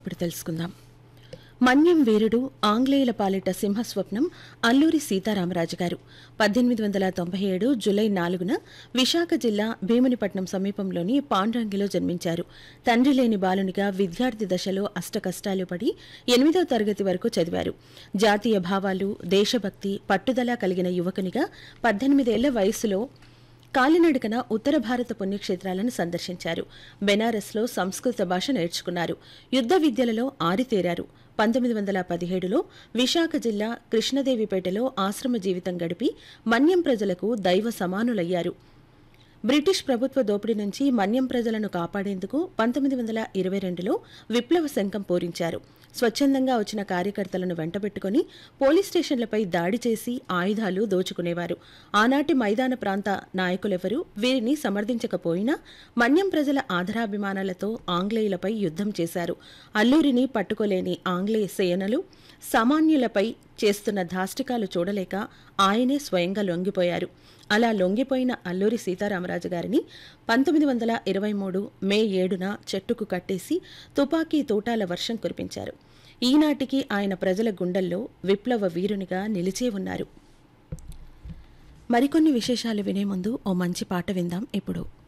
ఇప్పుడు తెలుసుకుందాం మన్యం వీరుడు ఆంగ్లేయుల పాలిట సింహస్వప్నం అల్లూరి సీతారామరాజు గారు పద్దెనిమిది వందల తొంభై ఏడు జులై నాలుగున విశాఖ జిల్లా భీమునిపట్నం సమీపంలోని పాండ్రంగిలో జన్మించారు తండ్రి లేని బాలునిగా విద్యార్థి దశలో అష్టకష్టాలు పడి ఎనిమిదవ తరగతి వరకు చదివారు జాతీయ భావాలు దేశభక్తి పట్టుదల కలిగిన యువకునిగా పద్దెనిమిదేళ్ల వయసులో కాలినడకన ఉత్తర భారత పుణ్యక్షేత్రాలను సందర్శించారు బెనారస్లో సంస్కృత భాష నేర్చుకున్నారు యుద్ధ విద్యలలో ఆరితేరారు పంతొమ్మిది వందల పదిహేడులో విశాఖ జిల్లా కృష్ణదేవిపేటలో ఆశ్రమ జీవితం గడిపి మన్యం ప్రజలకు దైవ సమానులయ్యారు బ్రిటిష్ ప్రభుత్వ దోపిడీ నుంచి మన్యం ప్రజలను కాపాడేందుకు పంతొమ్మిది వందల ఇరవై రెండులో విప్లవ శంఖం పూరించారు స్వచ్ఛందంగా వచ్చిన కార్యకర్తలను వెంటబెట్టుకుని పోలీస్ స్టేషన్లపై దాడి చేసి ఆయుధాలు దోచుకునేవారు ఆనాటి మైదాన ప్రాంత నాయకులెవరూ వీరిని సమర్థించకపోయినా మన్యం ప్రజల ఆదరాభిమానాలతో ఆంగ్లేయులపై యుద్ధం చేశారు అల్లూరిని పట్టుకోలేని ఆంగ్లేయ సేనలు సామాన్యులపై చేస్తున్న ధాష్టికాలు చూడలేక ఆయనే స్వయంగా లొంగిపోయారు అలా లొంగిపోయిన అల్లూరి సీతారామరాజు గారిని పంతొమ్మిది వందల ఇరవై మూడు మే ఏడున చెట్టుకు కట్టేసి తుపాకీ తూటాల వర్షం కురిపించారు ఈనాటికి ఆయన ప్రజల గుండెల్లో విప్లవ వీరునిగా నిలిచే ఉన్నారు మరికొన్ని విశేషాలు వినే ముందు ఓ మంచి పాట విందాం ఇప్పుడు